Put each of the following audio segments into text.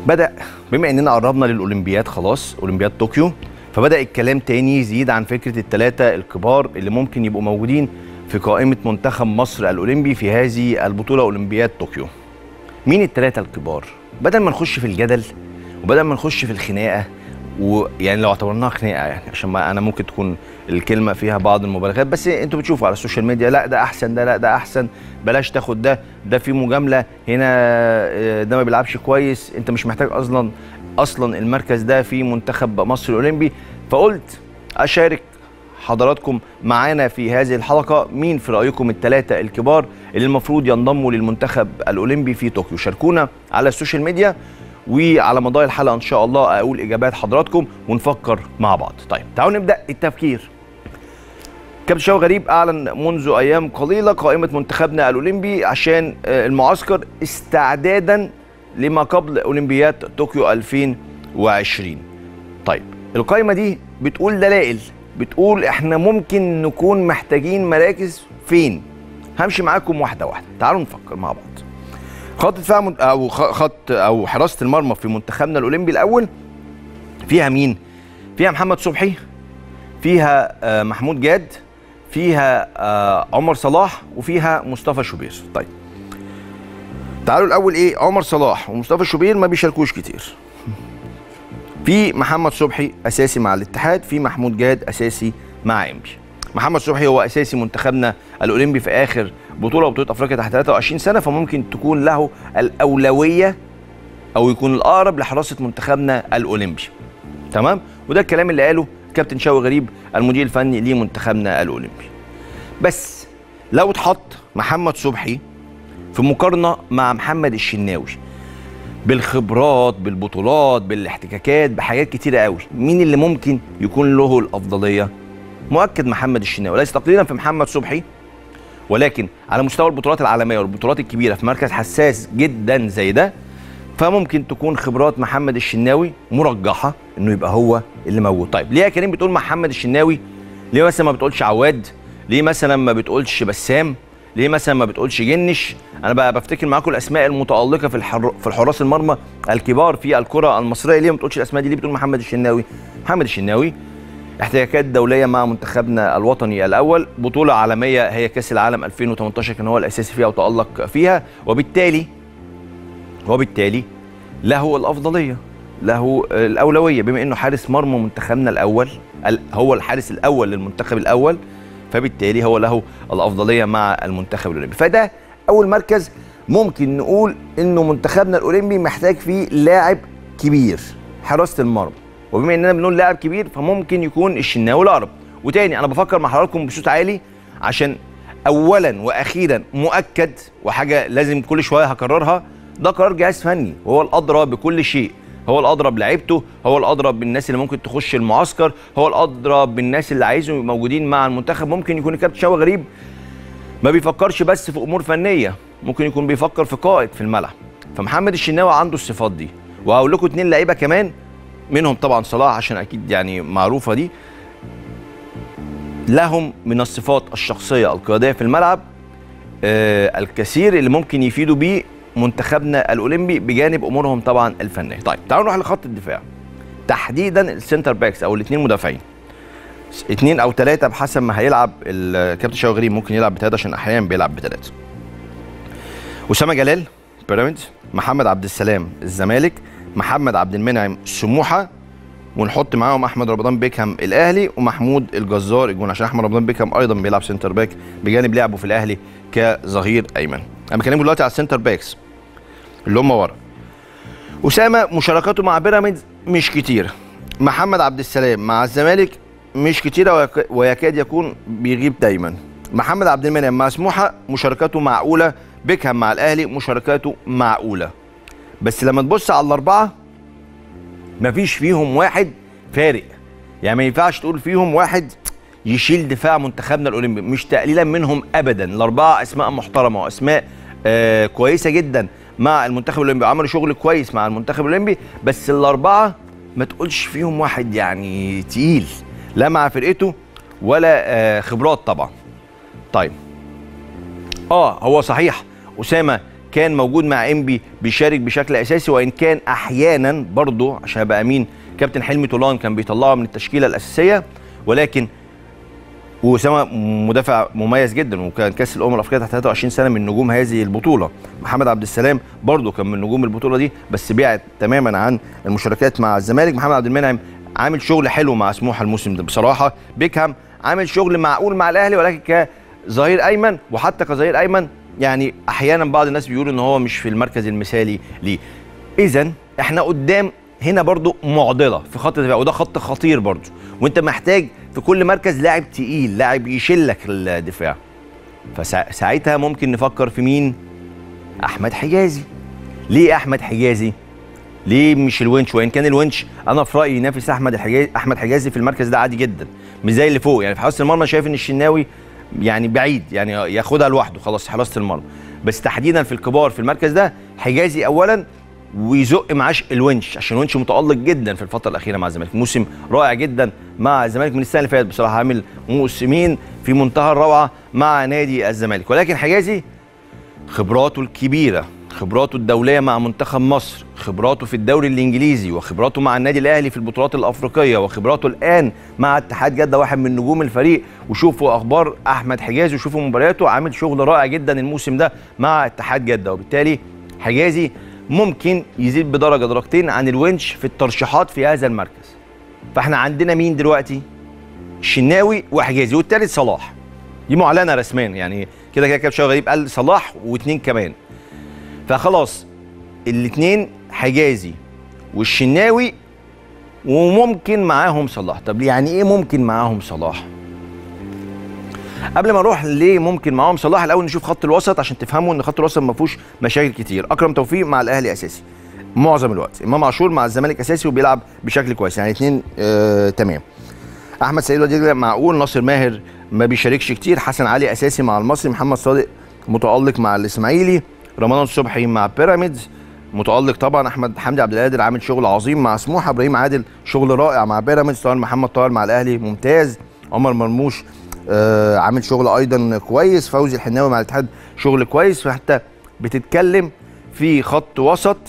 بدا بما اننا قربنا للاولمبياد خلاص اولمبياد طوكيو فبدا الكلام تاني يزيد عن فكره الثلاثه الكبار اللي ممكن يبقوا موجودين في قائمه منتخب مصر الاولمبي في هذه البطوله اولمبياد طوكيو مين الثلاثه الكبار بدل ما نخش في الجدل وبدل ما نخش في الخناقه ويعني لو اعتبرناها خناقه يعني عشان ما انا ممكن تكون الكلمه فيها بعض المبالغات بس انتوا بتشوفوا على السوشيال ميديا لا ده احسن ده لا ده احسن بلاش تاخد ده ده في مجامله هنا آه، ده ما بيلعبش كويس انت مش محتاج اصلا اصلا المركز ده في منتخب مصر الاولمبي فقلت اشارك حضراتكم معانا في هذه الحلقه مين في رايكم الثلاثه الكبار اللي المفروض ينضموا للمنتخب الاولمبي في طوكيو شاركونا على السوشيال ميديا وعلى مدار الحلقه ان شاء الله اقول اجابات حضراتكم ونفكر مع بعض طيب تعالوا نبدا التفكير كابتن شوقي غريب اعلن منذ ايام قليله قائمه منتخبنا الاولمبي عشان آه، المعسكر استعدادا لما قبل اولمبياد طوكيو 2020 طيب القائمه دي بتقول دلائل بتقول احنا ممكن نكون محتاجين مراكز فين همشي معاكم واحده واحده تعالوا نفكر مع بعض خط دفاع من- او خ- خط او حراسه المرمى في منتخبنا الاولمبي الاول فيها مين فيها محمد صبحي فيها آه، محمود جاد فيها آه، عمر صلاح وفيها مصطفى شوبير طيب تعالوا الاول ايه عمر صلاح ومصطفى شوبير ما بيشاركوش كتير في محمد صبحي اساسي مع الاتحاد في محمود جاد اساسي مع انبي محمد صبحي هو اساسي منتخبنا الاولمبي في اخر بطوله بطوله افريقيا تحت 23 سنه فممكن تكون له الاولويه او يكون الاقرب لحراسه منتخبنا الاولمبي تمام وده الكلام اللي قاله كابتن شوقي غريب المدير الفني لمنتخبنا الاولمبي بس لو اتحط محمد صبحي في مقارنه مع محمد الشناوي بالخبرات بالبطولات بالاحتكاكات بحاجات كتيره قوي مين اللي ممكن يكون له الافضليه مؤكد محمد الشناوي ليس تقليلا في محمد صبحي ولكن على مستوى البطولات العالميه والبطولات الكبيره في مركز حساس جدا زي ده فممكن تكون خبرات محمد الشناوي مرجحه انه يبقى هو اللي موجود طيب ليه يا كريم بتقول محمد الشناوي ليه مثلا ما بتقولش عواد ليه مثلا ما بتقولش بسام ليه مثلا ما بتقولش جنش انا بقى بفتكر معاكم الاسماء المتالقه في الحر... في الحراس المرمى الكبار في الكره المصريه ليه ما بتقولش الاسماء دي ليه بتقول محمد الشناوي محمد الشناوي احتكاكات دوليه مع منتخبنا الوطني الاول بطوله عالميه هي كاس العالم 2018 كان هو الاساسي فيها وتالق فيها وبالتالي وبالتالي له الافضليه له الاولويه بما انه حارس مرمى منتخبنا الاول ال- هو الحارس الاول للمنتخب الاول فبالتالي هو له الافضليه مع المنتخب الاولمبي فده اول مركز ممكن نقول انه منتخبنا الاولمبي محتاج فيه لاعب كبير حراسه المرمى وبما اننا بنقول لاعب كبير فممكن يكون الشناوي الاقرب وتاني انا بفكر مع حضراتكم بصوت عالي عشان اولا واخيرا مؤكد وحاجه لازم كل شويه هكررها ده قرار جهاز فني وهو الادرى بكل شيء هو الادرى بلعيبته هو الادرى بالناس اللي ممكن تخش المعسكر هو الادرى بالناس اللي عايزهم يبقوا موجودين مع المنتخب ممكن يكون الكابتن شوقي غريب ما بيفكرش بس في امور فنيه ممكن يكون بيفكر في قائد في الملعب فمحمد الشناوي عنده الصفات دي وهقول لكم اتنين لعيبه كمان منهم طبعا صلاح عشان اكيد يعني معروفه دي لهم من الصفات الشخصيه القياديه في الملعب آه الكثير اللي ممكن يفيدوا بيه منتخبنا الاولمبي بجانب امورهم طبعا الفنيه طيب تعالوا نروح لخط الدفاع تحديدا السنتر باكس او الاثنين مدافعين اثنين او ثلاثه بحسب ما هيلعب الكابتن شوقي غريب ممكن يلعب بثلاثه عشان احيانا بيلعب بثلاثه اسامه جلال بيراميدز محمد عبد السلام الزمالك محمد عبد المنعم سموحه ونحط معاهم احمد رمضان بيكهام الاهلي ومحمود الجزار الجون عشان احمد رمضان بيكهام ايضا بيلعب سنتر باك بجانب لعبه في الاهلي كظهير ايمن انا بكلمكم دلوقتي على السنتر باكس اللي هم ورا اسامه مشاركاته مع بيراميدز مش كتير محمد عبد السلام مع الزمالك مش كتيره ويك- ويكاد يكون بيغيب دايما محمد عبد المنعم مع سموحه مشاركاته معقوله بيكهام مع الاهلي مشاركاته معقوله بس لما تبص على الاربعه مفيش فيهم واحد فارق يعني ما ينفعش تقول فيهم واحد يشيل دفاع منتخبنا الاولمبي مش تقليلا منهم ابدا الاربعه اسماء محترمه واسماء آه كويسه جدا مع المنتخب الاولمبي عملوا شغل كويس مع المنتخب الاولمبي بس الاربعه ما تقولش فيهم واحد يعني تقيل لا مع فرقته ولا آه خبرات طبعا طيب اه هو صحيح اسامه كان موجود مع انبي بيشارك بشكل اساسي وان كان احيانا برضه عشان ابقى امين كابتن حلمي طولان كان بيطلعه من التشكيله الاساسيه ولكن واسامه مدافع مميز جدا وكان كاس الامم الافريقيه تحت 23 سنه من نجوم هذه البطوله محمد عبد السلام برضه كان من نجوم البطوله دي بس بعد تماما عن المشاركات مع الزمالك محمد عبد المنعم عامل شغل حلو مع سموحه الموسم ده بصراحه بيكهام عامل شغل معقول مع الاهلي ولكن كظهير ايمن وحتى كظهير ايمن يعني احيانا بعض الناس بيقولوا ان هو مش في المركز المثالي ليه اذا احنا قدام هنا برضو معضله في خط الدفاع وده خط خطير برضو وانت محتاج في كل مركز لاعب تقيل لاعب يشلك الدفاع فساعتها ممكن نفكر في مين احمد حجازي ليه احمد حجازي ليه مش الونش وان كان الونش انا في رايي ينافس احمد الحجازي احمد حجازي في المركز ده عادي جدا مش زي اللي فوق يعني في حراسه المرمى شايف ان الشناوي يعني بعيد يعني ياخدها لوحده خلاص حراسه المرمى بس تحديدا في الكبار في المركز ده حجازي اولا ويزق معاش الونش عشان الونش متالق جدا في الفتره الاخيره مع الزمالك موسم رائع جدا مع الزمالك من السنه اللي فاتت بصراحه عامل موسمين في منتهى الروعه مع نادي الزمالك ولكن حجازي خبراته الكبيره خبراته الدوليه مع منتخب مصر خبراته في الدوري الانجليزي وخبراته مع النادي الاهلي في البطولات الافريقيه وخبراته الان مع اتحاد جده واحد من نجوم الفريق وشوفوا اخبار احمد حجازي وشوفوا مبارياته عامل شغل رائع جدا الموسم ده مع اتحاد جده وبالتالي حجازي ممكن يزيد بدرجه درجتين عن الونش في الترشيحات في هذا المركز فاحنا عندنا مين دلوقتي الشناوي وحجازي والثالث صلاح دي معلنه رسميا يعني كده كده كابتن غريب قال صلاح واثنين كمان فخلاص الاثنين حجازي والشناوي وممكن معاهم صلاح طب يعني ايه ممكن معاهم صلاح قبل ما نروح ليه ممكن معاهم صلاح الاول نشوف خط الوسط عشان تفهموا ان خط الوسط ما فيهوش مشاكل كتير اكرم توفيق مع الاهلي اساسي معظم الوقت امام عاشور مع الزمالك اساسي وبيلعب بشكل كويس يعني اثنين آه تمام احمد سيد وديجلا معقول ناصر ماهر ما بيشاركش كتير حسن علي اساسي مع المصري محمد صادق متالق مع الاسماعيلي رمضان صبحي مع بيراميدز متالق طبعا احمد حمدي عبد القادر عامل شغل عظيم مع سموحه ابراهيم عادل شغل رائع مع بيراميدز طبعا محمد طاهر مع الاهلي ممتاز عمر مرموش آه عامل شغل ايضا كويس فوزي الحناوي مع الاتحاد شغل كويس فحتى بتتكلم في خط وسط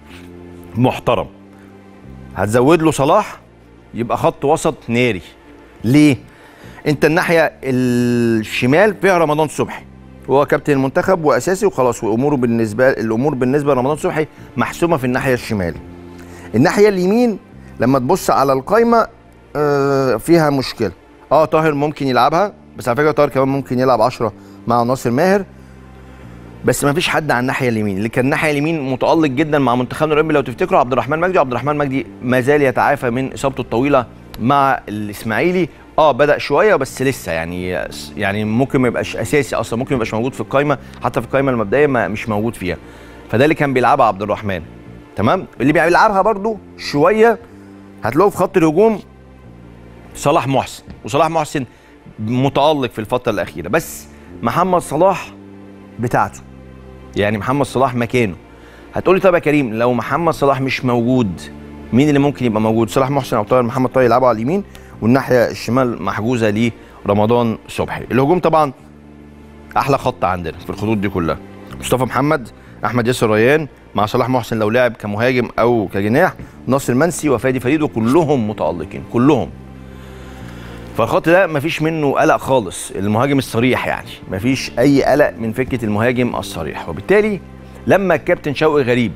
محترم هتزود له صلاح يبقى خط وسط ناري ليه انت الناحيه الشمال فيها رمضان صبحي هو كابتن المنتخب واساسي وخلاص واموره بالنسبه الامور بالنسبه لرمضان صبحي محسومه في الناحيه الشمال الناحيه اليمين لما تبص على القايمه آه فيها مشكله اه طاهر ممكن يلعبها بس على فكره طاهر كمان ممكن يلعب 10 مع ناصر ماهر بس ما فيش حد على الناحيه اليمين اللي كان الناحيه اليمين متالق جدا مع منتخبنا الاولمبي لو تفتكروا عبد الرحمن مجدي عبد الرحمن مجدي ما زال يتعافى من اصابته الطويله مع الاسماعيلي اه بدا شويه بس لسه يعني يعني ممكن ما يبقاش اساسي اصلا ممكن ما يبقاش موجود في القائمه حتى في القائمه المبدئيه ما مش موجود فيها فده اللي كان بيلعبها عبد الرحمن تمام اللي بيلعبها برده شويه هتلاقوا في خط الهجوم صلاح محسن وصلاح محسن متالق في الفتره الاخيره بس محمد صلاح بتاعته يعني محمد صلاح مكانه هتقولي طب يا كريم لو محمد صلاح مش موجود مين اللي ممكن يبقى موجود صلاح محسن او طاهر محمد طاهر يلعبوا على اليمين والناحيه الشمال محجوزه لرمضان صبحي الهجوم طبعا احلى خط عندنا في الخطوط دي كلها مصطفى محمد احمد ياسر ريان مع صلاح محسن لو لعب كمهاجم او كجناح ناصر منسي وفادي فريد وكلهم متالقين كلهم فالخط ده مفيش منه قلق خالص المهاجم الصريح يعني مفيش اي قلق من فكره المهاجم الصريح وبالتالي لما الكابتن شوقي غريب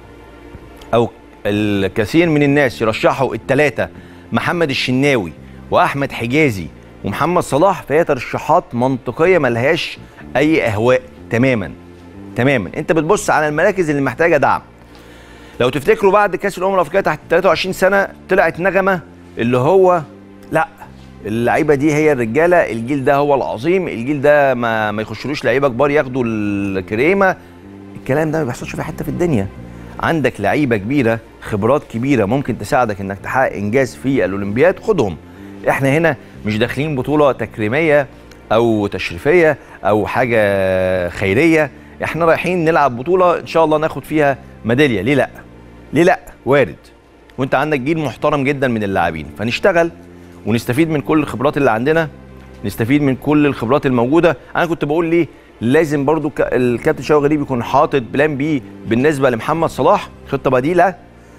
او الكثير من الناس يرشحوا الثلاثه محمد الشناوي واحمد حجازي ومحمد صلاح فهي ترشيحات منطقيه ملهاش اي اهواء تماما تماما انت بتبص على المراكز اللي محتاجه دعم لو تفتكروا بعد كاس الامم الافريقيه تحت 23 سنه طلعت نغمه اللي هو لا اللعيبه دي هي الرجاله الجيل ده هو العظيم الجيل ده ما ما يخشلوش لعيبه كبار ياخدوا الكريمه الكلام ده ما بيحصلش في حته في الدنيا عندك لعيبه كبيره خبرات كبيره ممكن تساعدك انك تحقق انجاز في الاولمبياد خدهم احنا هنا مش داخلين بطوله تكريميه او تشريفيه او حاجه خيريه احنا رايحين نلعب بطوله ان شاء الله ناخد فيها ميداليه ليه لا ليه لا وارد وانت عندك جيل محترم جدا من اللاعبين فنشتغل ونستفيد من كل الخبرات اللي عندنا نستفيد من كل الخبرات الموجوده انا كنت بقول ليه لازم برضو ك- الكابتن شوقي غريب يكون حاطط بلان بي بالنسبه لمحمد صلاح خطه بديله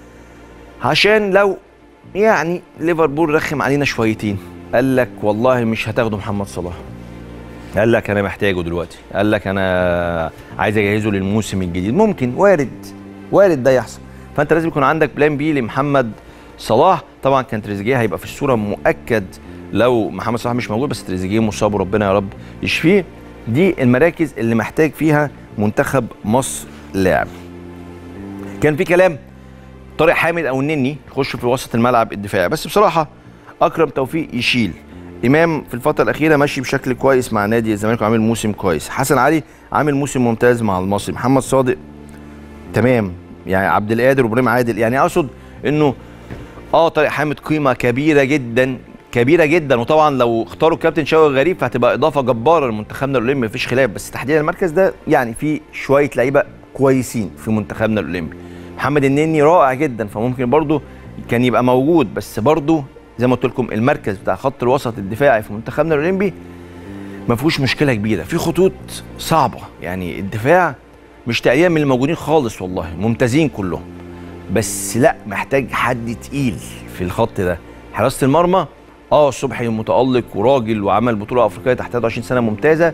عشان لو يعني ليفربول رخم علينا شويتين قال لك والله مش هتاخده محمد صلاح قال لك انا محتاجه دلوقتي قال لك انا عايز اجهزه للموسم الجديد ممكن وارد وارد ده يحصل فانت لازم يكون عندك بلان بي لمحمد صلاح طبعا كان تريزيجيه هيبقى في الصوره مؤكد لو محمد صلاح مش موجود بس تريزيجيه مصاب وربنا يا رب يشفيه دي المراكز اللي محتاج فيها منتخب مصر لاعب كان في كلام طارق حامد او النني يخش في وسط الملعب الدفاعي بس بصراحه اكرم توفيق يشيل امام في الفتره الاخيره ماشي بشكل كويس مع نادي الزمالك وعامل موسم كويس حسن علي عامل موسم ممتاز مع المصري محمد صادق تمام يعني عبد القادر وابراهيم عادل يعني اقصد انه اه طارق حامد قيمه كبيره جدا كبيره جدا وطبعا لو اختاروا الكابتن شوقي غريب فهتبقى اضافه جباره لمنتخبنا الاولمبي مفيش خلاف بس تحديدا المركز ده يعني في شويه لعيبه كويسين في منتخبنا الاولمبي محمد النني رائع جدا فممكن برضه كان يبقى موجود بس برضه زي ما قلت لكم المركز بتاع خط الوسط الدفاعي في منتخبنا الاولمبي ما فيهوش مشكله كبيره في خطوط صعبه يعني الدفاع مش تقريبا من الموجودين خالص والله ممتازين كلهم بس لا محتاج حد تقيل في الخط ده حراسه المرمى اه صبحي متالق وراجل وعمل بطوله افريقيه تحت 23 سنه ممتازه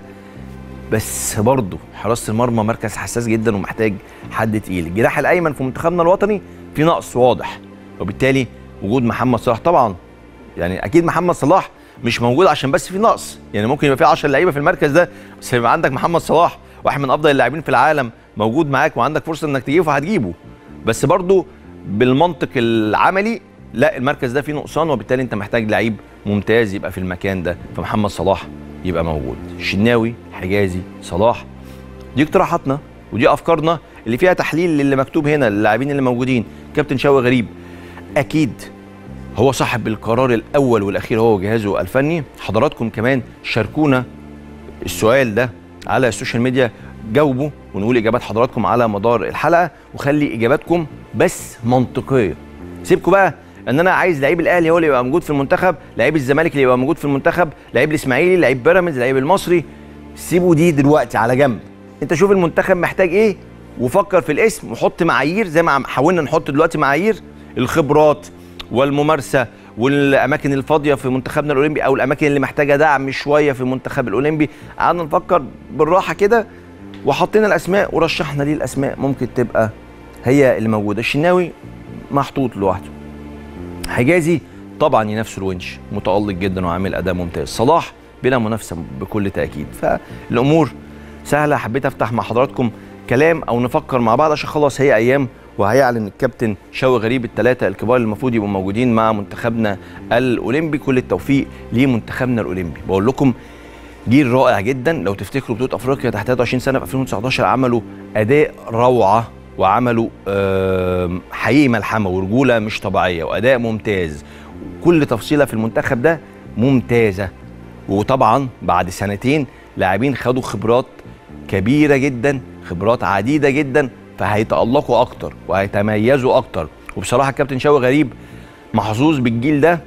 بس برضه حراسه المرمى مركز حساس جدا ومحتاج حد تقيل الجناح الايمن في منتخبنا الوطني في نقص واضح وبالتالي وجود محمد صلاح طبعا يعني اكيد محمد صلاح مش موجود عشان بس في نقص يعني ممكن يبقى في 10 لعيبه في المركز ده بس يبقى عندك محمد صلاح واحد من افضل اللاعبين في العالم موجود معاك وعندك فرصه انك تجيبه فهتجيبه بس برضه بالمنطق العملي لا المركز ده فيه نقصان وبالتالي انت محتاج لعيب ممتاز يبقى في المكان ده فمحمد صلاح يبقى موجود شناوي حجازي صلاح دي اقتراحاتنا ودي افكارنا اللي فيها تحليل للي مكتوب هنا للاعبين اللي موجودين كابتن شوقي غريب اكيد هو صاحب القرار الاول والاخير هو وجهازه الفني حضراتكم كمان شاركونا السؤال ده على السوشيال ميديا جاوبوا ونقول اجابات حضراتكم على مدار الحلقه وخلي اجاباتكم بس منطقيه سيبكم بقى ان انا عايز لعيب الاهلي هو اللي يبقى موجود في المنتخب لعيب الزمالك اللي يبقى موجود في المنتخب لعيب الاسماعيلي لعيب بيراميدز لعيب المصري سيبوا دي دلوقتي على جنب انت شوف المنتخب محتاج ايه وفكر في الاسم وحط معايير زي ما عم- حاولنا نحط دلوقتي معايير الخبرات والممارسه والاماكن الفاضيه في منتخبنا الاولمبي او الاماكن اللي محتاجه دعم شويه في المنتخب الاولمبي قعدنا نفكر بالراحه كده وحطينا الاسماء ورشحنا ليه الاسماء ممكن تبقى هي اللي موجوده الشناوي محطوط لوحده حجازي طبعا ينافسه الونش متالق جدا وعامل اداء ممتاز صلاح بلا منافسه بكل تاكيد فالامور سهله حبيت افتح مع حضراتكم كلام او نفكر مع بعض عشان خلاص هي ايام وهيعلن الكابتن شوقي غريب الثلاثه الكبار اللي المفروض يبقوا موجودين مع منتخبنا الاولمبي كل التوفيق لمنتخبنا الاولمبي بقول لكم جيل رائع جدا لو تفتكروا بطوله افريقيا تحت 23 سنه في 2019 عملوا اداء روعه وعملوا آم، حقيقي ملحمه ورجوله مش طبيعيه واداء ممتاز كل تفصيله في المنتخب ده ممتازه وطبعا بعد سنتين لاعبين خدوا خبرات كبيره جدا خبرات عديده جدا فهيتالقوا اكتر وهيتميزوا اكتر وبصراحه الكابتن شوقي غريب محظوظ بالجيل ده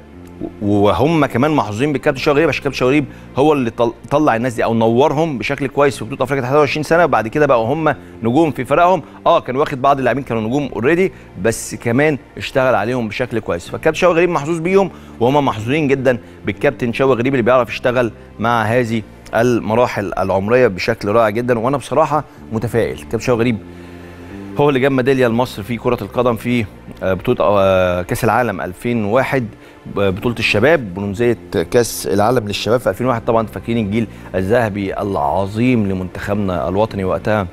وهم كمان محظوظين بالكابتن شوقي غريب عشان الكابتن شوقي غريب هو اللي طل- طلع الناس دي او نورهم بشكل كويس في بطوله افريقيا تحت 21 سنه وبعد كده بقوا هم نجوم في فرقهم اه كان واخد بعض اللاعبين كانوا نجوم اوريدي بس كمان اشتغل عليهم بشكل كويس فالكابتن شوقي غريب محظوظ بيهم وهم محظوظين جدا بالكابتن شوقي غريب اللي بيعرف يشتغل مع هذه المراحل العمريه بشكل رائع جدا وانا بصراحه متفائل كابتن شوقي غريب هو اللي جاب ميداليه لمصر في كره القدم في آه، بطوله آه، كاس العالم 2001 ب- بطوله الشباب برونزيه كاس العالم للشباب في 2001 طبعا فاكرين الجيل الذهبي العظيم لمنتخبنا الوطني وقتها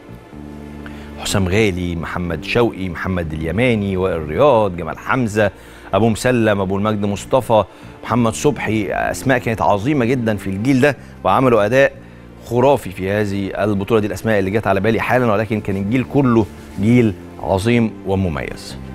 حسام غالي محمد شوقي محمد اليماني وائل رياض جمال حمزه ابو مسلم ابو المجد مصطفى محمد صبحي اسماء كانت عظيمه جدا في الجيل ده وعملوا اداء خرافي في هذه البطوله دي الاسماء اللي جت على بالي حالا ولكن كان الجيل كله جيل عظيم ومميز